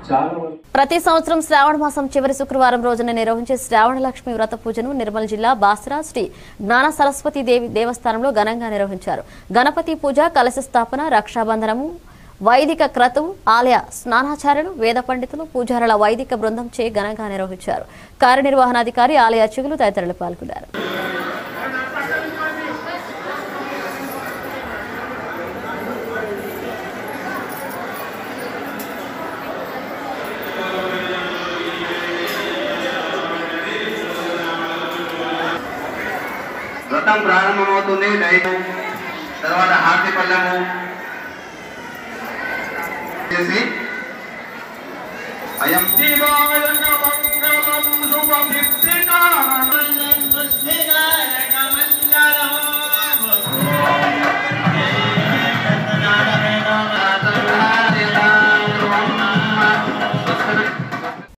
చాలా వరకు ప్రతి సంవత్సరం శ్రావణ మాసం చివరి శుక్రవారం రోజున నిర్వహించే శ్రావణ లక్ష్మి వ్రత పూజను నిర్మల్ జిల్లా బాసరా శ్రీ జ్ఞాన సరస్వతి దేవి దేవస్థానంలో ఘనంగా నిర్వహించారు గణపతి పూజ కలశ స్థాపన రక్షాబంధనము వైదిక క్రతువు ఆలయ స్నానాచార్యులు వేద పండితులు పూజారుల వైదిక బృందం చే ఘనంగా నిర్వహించారు కార్యనిర్వహణాధికారి ఆలయ అర్చకులు తదితరులు పాల్గొన్నారు వ్రతం ప్రారంభమవుతుంది దైవం తర్వాత హారతి పళ్ళము చేసి అయం శివాయ మంగళం శుభ